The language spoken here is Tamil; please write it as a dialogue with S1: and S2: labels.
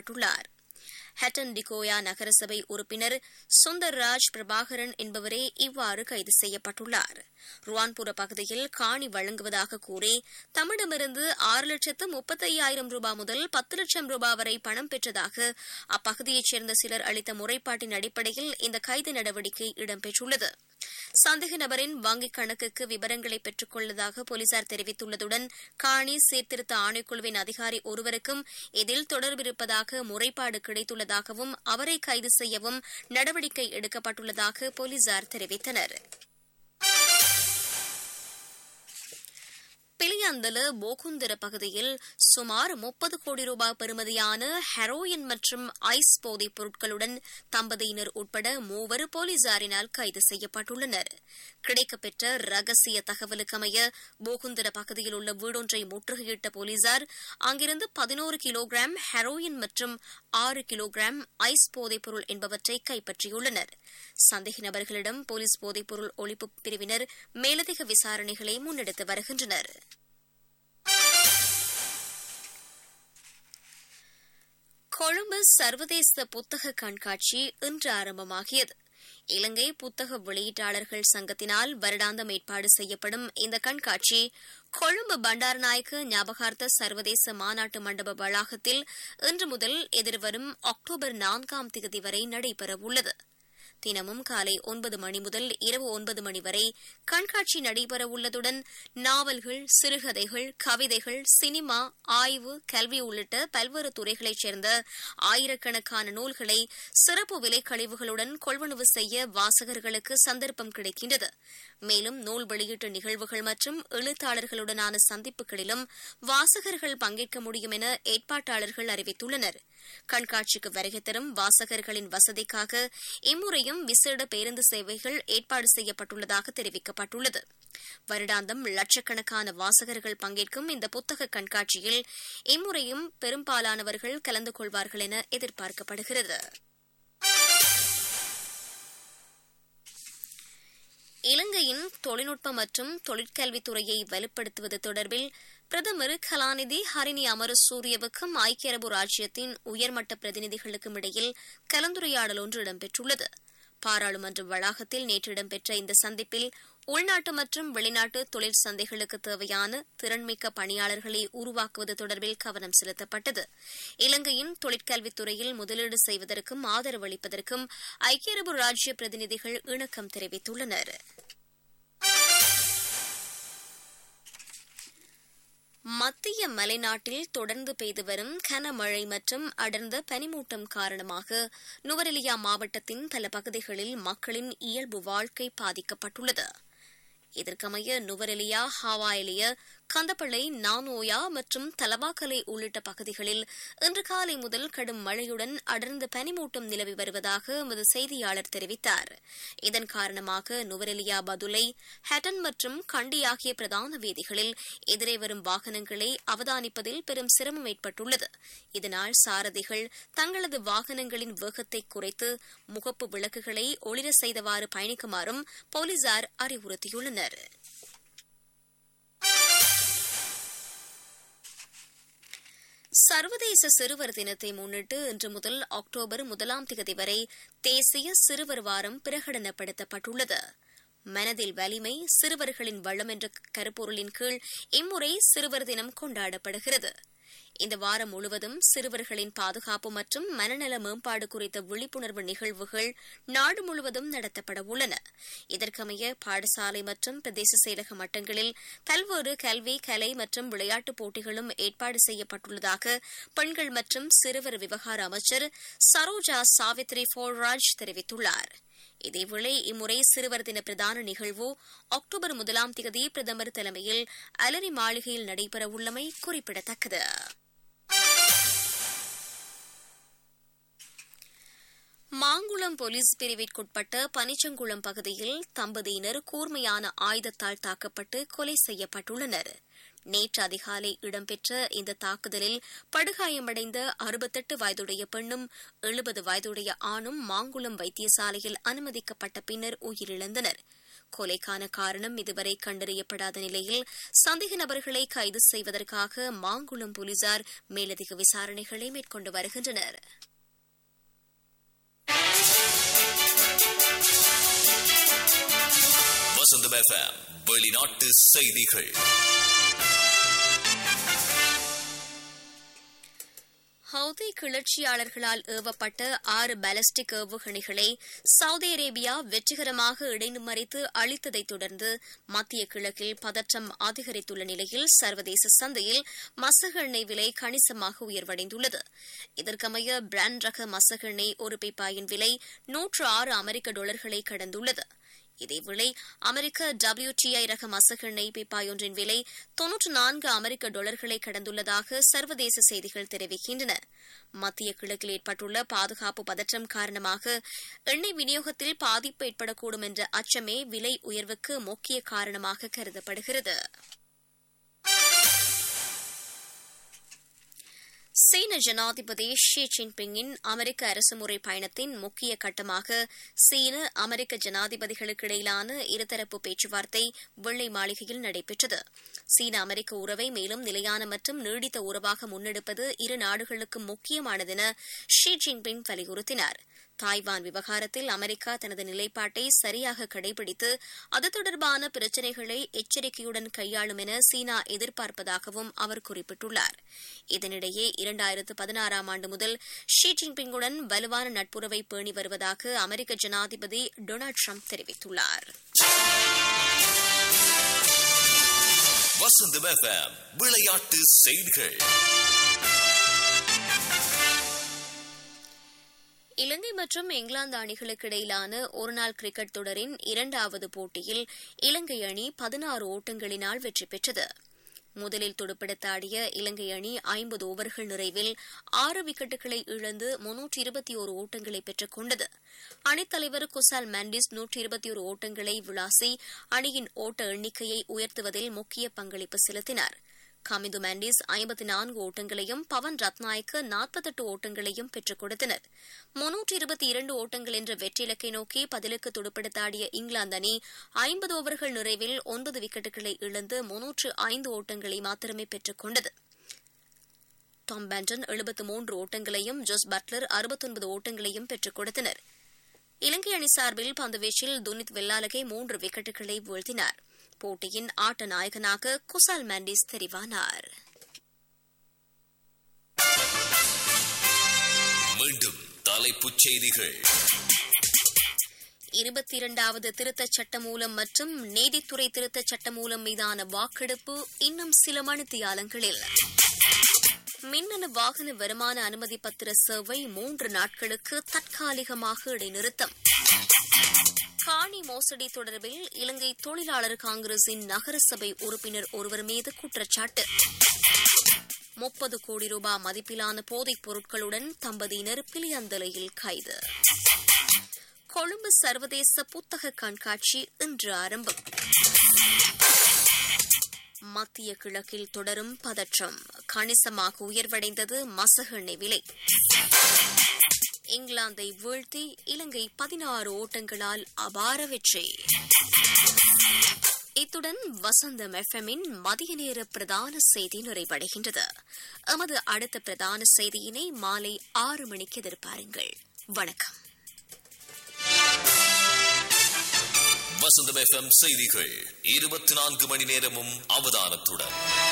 S1: செய்யப்பட்டுள்ளார் ஹட்டன் டிகோயா நகரசபை உறுப்பினர் சுந்தர்ராஜ் பிரபாகரன் என்பவரே இவ்வாறு கைது செய்யப்பட்டுள்ளார் ருவான்புர பகுதியில் காணி வழங்குவதாக கூறி தம்மிடமிருந்து ஆறு லட்சத்து முப்பத்தையாயிரம் ரூபாய் முதல் பத்து லட்சம் ரூபாய் வரை பணம் பெற்றதாக அப்பகுதியைச் சேர்ந்த சிலர் அளித்த முறைப்பாட்டின் அடிப்படையில் இந்த கைது நடவடிக்கை இடம்பெற்றுள்ளது சந்தேக நபரின் வங்கிக் கணக்குக்கு விவரங்களை பெற்றுக் கொள்ளதாக போலீசார் தெரிவித்துள்ளதுடன் காணி சீர்திருத்த ஆணைக்குழுவின் அதிகாரி ஒருவருக்கும் இதில் தொடர்பிருப்பதாக முறைப்பாடு கிடைத்துள்ளதாகவும் அவரை கைது செய்யவும் நடவடிக்கை எடுக்கப்பட்டுள்ளதாக போலீசார் தெரிவித்தனர் பிலியந்தல போகுந்தர பகுதியில் சுமார் முப்பது கோடி ரூபாய் பெறுமதியான ஹெரோயின் மற்றும் ஐஸ் போதைப் பொருட்களுடன் தம்பதியினர் உட்பட மூவர் போலீசாரினால் கைது செய்யப்பட்டுள்ளனர் கிடைக்கப்பெற்ற ரகசிய தகவலுக்கமைய போகுந்தர பகுதியில் உள்ள வீடொன்றை முற்றுகையிட்ட போலீசார் அங்கிருந்து பதினோரு கிலோகிராம் ஹெரோயின் மற்றும் ஆறு கிலோகிராம் ஐஸ் போதைப் பொருள் என்பவற்றை கைப்பற்றியுள்ளனர் சந்தேக நபர்களிடம் போலீஸ் போதைப்பொருள் ஒழிப்பு பிரிவினர் மேலதிக விசாரணைகளை முன்னெடுத்து வருகின்றனர் கொழும்பு சர்வதேச புத்தக கண்காட்சி இன்று ஆரம்பமாகியது இலங்கை புத்தக வெளியீட்டாளர்கள் சங்கத்தினால் வருடாந்தம் ஏற்பாடு செய்யப்படும் இந்த கண்காட்சி கொழும்பு பண்டாரநாயக்க ஞாபகார்த்த சர்வதேச மாநாட்டு மண்டப வளாகத்தில் இன்று முதல் எதிர்வரும் அக்டோபர் நான்காம் தேதி வரை நடைபெறவுள்ளது தினமும் காலை ஒன்பது மணி முதல் இரவு ஒன்பது மணி வரை கண்காட்சி நடைபெறவுள்ளதுடன் நாவல்கள் சிறுகதைகள் கவிதைகள் சினிமா ஆய்வு கல்வி உள்ளிட்ட பல்வேறு துறைகளைச் சேர்ந்த ஆயிரக்கணக்கான நூல்களை சிறப்பு விலை கழிவுகளுடன் கொள்வனவு செய்ய வாசகர்களுக்கு சந்தர்ப்பம் கிடைக்கின்றது மேலும் நூல் வெளியீட்டு நிகழ்வுகள் மற்றும் எழுத்தாளர்களுடனான சந்திப்புகளிலும் வாசகர்கள் பங்கேற்க முடியும் என ஏற்பாட்டாளர்கள் அறிவித்துள்ளனர் கண்காட்சிக்கு வருகை தரும் வாசகர்களின் வசதிக்காக இம்முறையும் விசேட பேருந்து சேவைகள் ஏற்பாடு செய்யப்பட்டுள்ளதாக தெரிவிக்கப்பட்டுள்ளது வருடாந்தம் லட்சக்கணக்கான வாசகர்கள் பங்கேற்கும் இந்த புத்தக கண்காட்சியில் இம்முறையும் பெரும்பாலானவர்கள் கலந்து கொள்வார்கள் என எதிர்பார்க்கப்படுகிறது இலங்கையின் தொழில்நுட்ப மற்றும் தொழிற்கல்வித்துறையை வலுப்படுத்துவது தொடர்பில் பிரதமர் கலாநிதி ஹரிணி அமரசூரியவுக்கும் ஐக்கிய அரபு ராஜ்யத்தின் உயர்மட்ட பிரதிநிதிகளுக்கும் இடையில் கலந்துரையாடல் ஒன்று இடம்பெற்றுள்ளது பாராளுமன்ற வளாகத்தில் நேற்று இடம்பெற்ற இந்த சந்திப்பில் உள்நாட்டு மற்றும் வெளிநாட்டு தொழிற் சந்தைகளுக்கு தேவையான திறன்மிக்க பணியாளர்களை உருவாக்குவது தொடர்பில் கவனம் செலுத்தப்பட்டது இலங்கையின் தொழிற்கல்வித்துறையில் முதலீடு செய்வதற்கும் ஆதரவு அளிப்பதற்கும் ஐக்கிய அரபு ராஜ்ய பிரதிநிதிகள் இணக்கம் தெரிவித்துள்ளனா் மத்திய மலைநாட்டில் தொடர்ந்து பெய்து வரும் கனமழை மற்றும் அடர்ந்த பனிமூட்டம் காரணமாக நுவரெலியா மாவட்டத்தின் பல பகுதிகளில் மக்களின் இயல்பு வாழ்க்கை பாதிக்கப்பட்டுள்ளது இதற்கமைய நுவரெலியா ஹாவாயிலிய கந்தப்பளை நானோயா மற்றும் தலவாக்கலை உள்ளிட்ட பகுதிகளில் இன்று காலை முதல் கடும் மழையுடன் அடர்ந்த பனிமூட்டம் நிலவி வருவதாக எமது செய்தியாளர் தெரிவித்தார் இதன் காரணமாக நுவரெலியா பதுலை ஹட்டன் மற்றும் கண்டி ஆகிய பிரதான வீதிகளில் எதிரே வரும் வாகனங்களை அவதானிப்பதில் பெரும் சிரமம் ஏற்பட்டுள்ளது இதனால் சாரதிகள் தங்களது வாகனங்களின் வேகத்தை குறைத்து முகப்பு விளக்குகளை ஒளிர செய்தவாறு பயணிக்குமாறும் போலீசார் அறிவுறுத்தியுள்ளனர் சர்வதேச சிறுவர் தினத்தை முன்னிட்டு இன்று முதல் அக்டோபர் முதலாம் தேதி வரை தேசிய சிறுவர் வாரம் பிரகடனப்படுத்தப்பட்டுள்ளது மனதில் வலிமை சிறுவர்களின் வளம் என்ற கருப்பொருளின் கீழ் இம்முறை சிறுவர் தினம் கொண்டாடப்படுகிறது இந்த வாரம் முழுவதும் சிறுவர்களின் பாதுகாப்பு மற்றும் மனநல மேம்பாடு குறித்த விழிப்புணர்வு நிகழ்வுகள் நாடு முழுவதும் நடத்தப்பட உள்ளன இதற்கமைய பாடசாலை மற்றும் பிரதேச செயலக மட்டங்களில் பல்வேறு கல்வி கலை மற்றும் விளையாட்டுப் போட்டிகளும் ஏற்பாடு செய்யப்பட்டுள்ளதாக பெண்கள் மற்றும் சிறுவர் விவகார அமைச்சர் சரோஜா சாவித்ரி போல்ராஜ் தெரிவித்துள்ளார் இதேவேளை இம்முறை சிறுவர் தின பிரதான நிகழ்வு அக்டோபர் முதலாம் தேதி பிரதமர் தலைமையில் அலரி மாளிகையில் நடைபெறவுள்ளமை குறிப்பிடத்தக்கது மாங்குளம் போலீஸ் பிரிவிற்குட்பட்ட பனிச்சங்குளம் பகுதியில் தம்பதியினர் கூர்மையான ஆயுதத்தால் தாக்கப்பட்டு கொலை செய்யப்பட்டுள்ளனர் நேற்று அதிகாலை இடம்பெற்ற இந்த தாக்குதலில் படுகாயமடைந்த அறுபத்தெட்டு வயதுடைய பெண்ணும் எழுபது வயதுடைய ஆணும் மாங்குளம் வைத்தியசாலையில் அனுமதிக்கப்பட்ட பின்னர் உயிரிழந்தனர் கொலைக்கான காரணம் இதுவரை கண்டறியப்படாத நிலையில் சந்தேக நபர்களை கைது செய்வதற்காக மாங்குளம் போலீசார் மேலதிக விசாரணைகளை மேற்கொண்டு வருகின்றனர்
S2: வசந்தம் எஃப்எம் வெளிநாட்டு செய்திகள்
S1: ஹவுதி கிளர்ச்சியாளர்களால் ஏவப்பட்ட ஆறு பாலிஸ்டிக் ஏவுகணைகளை சவுதி அரேபியா வெற்றிகரமாக இடைந்து மறைத்து அளித்ததைத் தொடர்ந்து மத்திய கிழக்கில் பதற்றம் அதிகரித்துள்ள நிலையில் சர்வதேச சந்தையில் மசகு எண்ணெய் விலை கணிசமாக உயர்வடைந்துள்ளது இதற்கமைய பிராண்ட் ரக மசகு எண்ணெய் ஒரு பைப்பாயின் விலை நூற்று ஆறு அமெரிக்க டாலர்களை கடந்துள்ளது இதேவேளை அமெரிக்க டபிள்யூடிஐ ரக மசகெண்ணெய் பீப்பாயொன்றின் விலை தொன்னூற்று நான்கு அமெரிக்க டாலர்களை கடந்துள்ளதாக சர்வதேச செய்திகள் தெரிவிக்கின்றன மத்திய கிழக்கில் ஏற்பட்டுள்ள பாதுகாப்பு பதற்றம் காரணமாக எண்ணெய் விநியோகத்தில் பாதிப்பு ஏற்படக்கூடும் என்ற அச்சமே விலை உயர்வுக்கு முக்கிய காரணமாக கருதப்படுகிறது சீன ஜனாதிபதி ஷி ஜின்பிங்கின் அமெரிக்க அரசுமுறை பயணத்தின் முக்கிய கட்டமாக சீன அமெரிக்க ஜனாதிபதிகளுக்கு இடையிலான இருதரப்பு பேச்சுவார்த்தை வெள்ளை மாளிகையில் நடைபெற்றது சீன அமெரிக்க உறவை மேலும் நிலையான மற்றும் நீடித்த உறவாக முன்னெடுப்பது இரு நாடுகளுக்கும் முக்கியமானதென ஷி ஜின்பிங் வலியுறுத்தினார் தாய்வான் விவகாரத்தில் அமெரிக்கா தனது நிலைப்பாட்டை சரியாக கடைபிடித்து அது தொடர்பான பிரச்சினைகளை எச்சரிக்கையுடன் கையாளும் என சீனா எதிர்பார்ப்பதாகவும் அவர் குறிப்பிட்டுள்ளார் இதனிடையே இரண்டாயிரத்து பதினாறாம் ஆண்டு முதல் ஷி ஜின்பிங்குடன் வலுவான நட்புறவை பேணி வருவதாக அமெரிக்க ஜனாதிபதி டொனால்டு ட்ரம்ப் தெரிவித்துள்ளார்
S2: வசந்தம் எஃப்எம் விளையாட்டு செய்திகள்
S1: இலங்கை மற்றும் இங்கிலாந்து அணிகளுக்கு இடையிலான ஒருநாள் கிரிக்கெட் தொடரின் இரண்டாவது போட்டியில் இலங்கை அணி பதினாறு ஓட்டங்களினால் வெற்றி பெற்றது முதலில் துடுப்படுத்த ஆடிய இலங்கை அணி ஐம்பது ஓவர்கள் நிறைவில் ஆறு விக்கெட்டுகளை இழந்து முன்னூற்று இருபத்தி ஒரு ஓட்டங்களை பெற்றுக் கொண்டது அணித்தலைவர் குசால் மாண்டிஸ் நூற்றி இருபத்தி ஒரு ஓட்டங்களை விளாசி அணியின் ஓட்ட எண்ணிக்கையை உயர்த்துவதில் முக்கிய பங்களிப்பு செலுத்தினார் கமிந்து மாண்டிஸ் ஐம்பத்தி நான்கு ஓட்டங்களையும் பவன் ரத்நாயக்கு நாற்பத்தெட்டு ஓட்டங்களையும் பெற்றுக் கொடுத்தனர் முன்னூற்று இருபத்தி இரண்டு ஓட்டங்கள் என்ற வெற்றி இலக்கை நோக்கி பதிலுக்கு துடுப்படுத்தாடிய இங்கிலாந்து அணி ஐம்பது ஓவர்கள் நிறைவில் ஒன்பது விக்கெட்டுகளை இழந்து முன்னூற்று ஐந்து ஓட்டங்களை மாத்திரமே பெற்றுக் கொண்டது டாம் பேண்டன் எழுபத்து மூன்று ஓட்டங்களையும் ஜோஸ் பட்லர் அறுபத்தொன்பது ஓட்டங்களையும் பெற்றுக் கொடுத்தனர் இலங்கை அணி சார்பில் பந்துவீச்சில் துனித் வெல்லாலகை மூன்று விக்கெட்டுகளை வீழ்த்தினார் போட்டியின் ஆட்ட நாயகனாக குசால் மாண்டிஸ் தெரிவானார்
S2: மீண்டும் தலைப்புச் செய்திகள்
S1: இருபத்தி இரண்டாவது திருத்தச் சட்டமூலம் மற்றும் நீதித்துறை திருத்தச் சட்டமூலம் மீதான வாக்கெடுப்பு இன்னும் சில மணித்தியாலங்களில் மின்னணு வாகன வருமான அனுமதி பத்திர சேவை மூன்று நாட்களுக்கு தற்காலிகமாக இடைநிறுத்தம் காணி மோசடி தொடர்பில் இலங்கை தொழிலாளர் காங்கிரசின் நகரசபை உறுப்பினர் ஒருவர் மீது குற்றச்சாட்டு முப்பது கோடி ரூபாய் மதிப்பிலான போதைப் பொருட்களுடன் தம்பதியினர் பிலியந்தலையில் கைது கொழும்பு சர்வதேச புத்தக கண்காட்சி இன்று ஆரம்பம் மத்திய கிழக்கில் தொடரும் பதற்றம் கணிசமாக உயர்வடைந்தது மசகு எண்ணெய் விலை இங்கிலாந்தை வீழ்த்தி இலங்கை பதினாறு ஓட்டங்களால் அபார வெற்றி இத்துடன் வசந்தம் எஃப்எம்மின் மதிய நேர பிரதான செய்தி நிறைவடைகின்றது எமது அடுத்த பிரதான செய்தியினை மாலை ஆறு மணிக்கு எதிர்பாருங்கள் வணக்கம்
S2: வசந்தம் எஃப்எம் செய்திகள் இருபத்தி நான்கு மணி நேரமும் அவதானத்துடன்